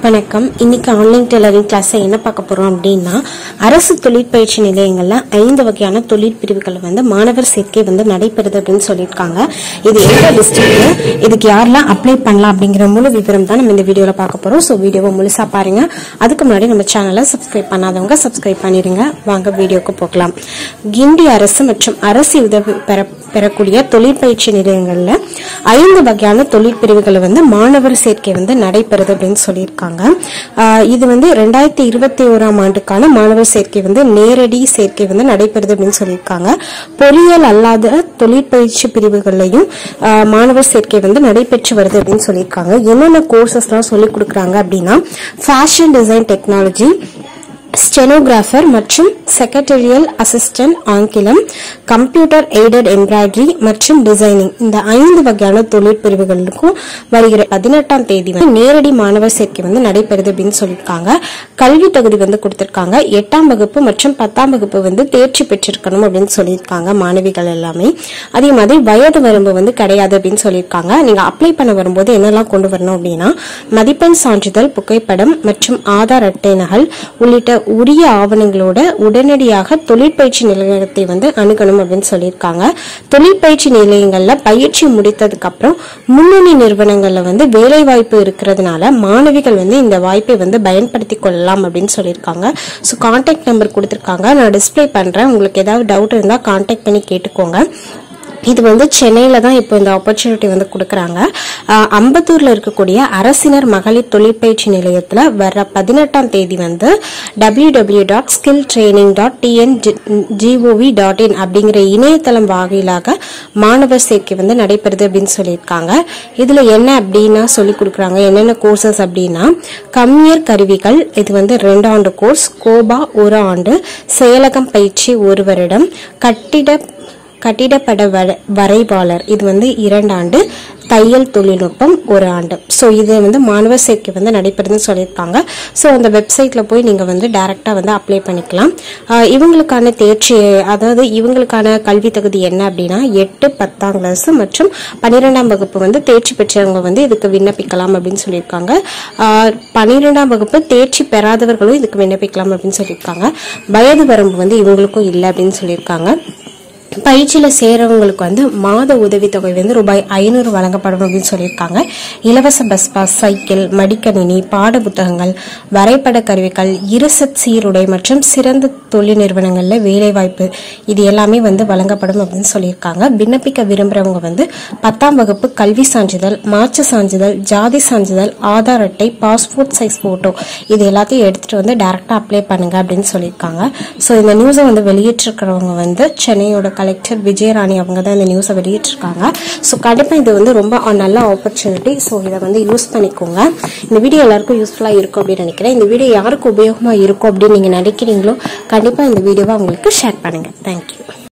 வணக்கம் இன்னைக்கு online tailoring கிளாஸ்ல என்ன பார்க்க போறோம் அப்படின்னா அரசு தொழிற்பயிற்சி நிலையங்கள்ல ஐந்து வகையான தொழில் பிரிவுகள் வந்து மாணவர் சேர்க்கை வந்து நடைபெறுது அப்படின்னு சொல்லியிருக்காங்க இது எந்த டிஸ்ட்ரிக்ட் இதுக்கு யாரெல்லாம் அப்ளை பண்ணலாம் அப்படிங்கிற முழு விவரம் தான் நம்ம இந்த வீடியோல பார்க்க போறோம் ஸோ வீடியோவை முழுசா பாருங்க அதுக்கு முன்னாடி நம்ம சேனலை சப்ஸ்கிரைப் பண்ணாதவங்க சப்ஸ்கிரைப் பண்ணிடுங்க வாங்க வீடியோக்கு போகலாம் கிண்டி அரசு மற்றும் அரசு உதவி பெற பெறக்கூடிய தொழிற்பயிற்சி நிலையங்கள்ல ஐந்து வகையான தொழில் பிரிவுகள் வந்து மாணவர் சேர்க்கை வந்து நடைபெறுது அப்படின்னு சொல்லியிருக்காங்க ஆஹ் இது வந்து ரெண்டாயிரத்தி இருபத்தி ஓராம் ஆண்டுக்கான மாணவர் சேர்க்கை வந்து நேரடி சேர்க்கை வந்து நடைபெறுது அப்படின்னு சொல்லியிருக்காங்க பொறியியல் அல்லாத தொழிற்பயிற்சி பிரிவுகள்லையும் ஆஹ் மாணவர் சேர்க்கை வந்து நடைபெற்று வருது அப்படின்னு சொல்லியிருக்காங்க என்னென்ன கோர்சஸ்லாம் சொல்லி கொடுக்குறாங்க அப்படின்னா ஃபேஷன் டிசைன் டெக்னாலஜி ஸ்டெனோகிராஃபர் மற்றும் செக்ரட்டரியல் அசிஸ்டன்ட் ஆங்கிலம் கம்ப்யூட்டர் எய்டட் எம்ப்ராய்டரி மற்றும் டிசைனிங் இந்த ஐந்து வகையான தொழில் பிரிவுகளுக்கும் வருகிற பதினெட்டாம் தேதி வந்து நேரடி மாணவர் சேர்க்கை வந்து நடைபெறுது அப்படின்னு சொல்லியிருக்காங்க கல்வி தகுதி வந்து கொடுத்திருக்காங்க எட்டாம் வகுப்பு மற்றும் பத்தாம் வகுப்பு வந்து தேர்ச்சி பெற்றிருக்கணும் அப்படின்னு சொல்லியிருக்காங்க மாணவிகள் எல்லாமே அதே மாதிரி வயது வரம்பு வந்து கிடையாது அப்படின்னு சொல்லியிருக்காங்க நீங்க அப்ளை பண்ண வரும்போது என்னெல்லாம் கொண்டு வரணும் அப்படின்னா மதிப்பெண் சான்றிதழ் புகைப்படம் மற்றும் ஆதார் அட்டை நகல் உள்ளிட்ட உரிய ஆவணங்களோட உடனடியாக தொழிற்பயிற்சி நிலையத்தை வந்து அணுகணும் அப்படின்னு சொல்லியிருக்காங்க தொழிற்பயிற்சி நிலையங்கள்ல பயிற்சி முடித்ததுக்கு அப்புறம் முன்னணி நிறுவனங்கள்ல வந்து வேலை வாய்ப்பு இருக்கிறதுனால மாணவிகள் வந்து இந்த வாய்ப்பை வந்து பயன்படுத்தி கொள்ளலாம் அப்படின்னு சொல்லியிருக்காங்க ஸோ கான்டாக்ட் நம்பர் கொடுத்துருக்காங்க நான் டிஸ்ப்ளே பண்றேன் உங்களுக்கு ஏதாவது டவுட் இருந்தால் கான்டாக்ட் பண்ணி கேட்டுக்கோங்க இது வந்து சென்னையில தான் இப்போ இந்த ஆப்பர்ச்சுனிட்டி வந்து கொடுக்குறாங்க ஆஹ் அம்பத்தூர்ல இருக்கக்கூடிய அரசினர் மகளிர் தொழிற்பயிற்சி நிலையத்துல வர பதினெட்டாம் தேதி வந்து W W dot skill training dot TN GOV dot in அப்படிங்கிற இணையதளம் வாயிலாக மாணவர் சேர்க்கை வந்து நடைபெறுது அப்படின்னு சொல்லியிருக்காங்க இதுல என்ன அப்படின்னா சொல்லி கொடுக்குறாங்க என்னென்ன கோர்சஸ் அப்படின்னா கம்மியர் கருவிகள் இது வந்து ரெண்டு ஆண்டு கோர்ஸ் கோபா ஒரு ஆண்டு செயலகம் பயிற்சி ஒரு வருடம் கட்டிட கட்டிடப்பட வர- வரைவாளர் இது வந்து இரண்டு ஆண்டு தையல் தொழில்நுட்பம் ஒரு ஆண்டு ஸோ இது வந்து மாணவர் சேர்க்கை வந்து நடைபெறுதுன்னு சொல்லியிருக்காங்க ஸோ அந்த வெப்சைட்ல போய் நீங்க வந்து டைரக்டா வந்து அப்ளை பண்ணிக்கலாம் ஆஹ் இவங்களுக்கான தேர்ச்சி அதாவது இவங்களுக்கான கல்வி தகுதி என்ன அப்படின்னா எட்டு பத்தாம் கிளாஸ் மற்றும் பன்னிரெண்டாம் வகுப்பு வந்து தேர்ச்சி பெற்றவங்க வந்து இதுக்கு விண்ணப்பிக்கலாம் அப்படின்னு சொல்லியிருக்காங்க ஆஹ் பன்னிரெண்டாம் வகுப்பு தேர்ச்சி பெறாதவர்களும் இதுக்கு விண்ணப்பிக்கலாம் அப்படின்னு சொல்லியிருக்காங்க வயது வரம்பு வந்து இவங்களுக்கும் இல்லை அப்படின்னு சொல்லியிருக்காங்க பயிற்சியில சேரவங்களுக்கு வந்து மாத உதவித்தொகை வந்து ரூபாய் ஐநூறு வழங்கப்படும் அப்படின்னு சொல்லியிருக்காங்க இலவச பஸ் பாஸ் சைக்கிள் மடிக்கணினி பாட புத்தகங்கள் வரைபட கருவிகள் இருசத் சீருடை மற்றும் சிறந்த தொழில் நிறுவனங்கள்ல வேலைவாய்ப்பு இது எல்லாமே வந்து வழங்கப்படும் அப்படின்னு சொல்லியிருக்காங்க விண்ணப்பிக்க விரும்புறவங்க வந்து பத்தாம் வகுப்பு கல்வி சான்றிதழ் மாற்று சான்றிதழ் ஜாதி சான்றிதழ் ஆதார் அட்டை பாஸ்போர்ட் சைஸ் போட்டோ இது எல்லாத்தையும் எடுத்துட்டு வந்து டைரக்டா அப்ளை பண்ணுங்க அப்படின்னு சொல்லியிருக்காங்க ஸோ இந்த நியூஸை வந்து வெளியிட்டிருக்கிறவங்க வந்து சென்னையோட கலெக்டர் விஜயராணி அவங்க தான் இந்த நியூஸை வெளியிட்டிருக்காங்க ஸோ கண்டிப்பாக இது வந்து ரொம்ப நல்ல ஆப்பர்ச்சுனிட்டி ஸோ இதை வந்து யூஸ் பண்ணிக்கோங்க இந்த வீடியோ எல்லாருக்கும் யூஸ்ஃபுல்லாக இருக்கும் அப்படின்னு நினைக்கிறேன் இந்த வீடியோ யாருக்கு உபயோகமாக இருக்கும் அப்படின்னு நீங்கள் நினைக்கிறீங்களோ கண்டிப்பாக இந்த வீடியோவை உங்களுக்கு ஷேர் பண்ணுங்கள் தேங்க்யூ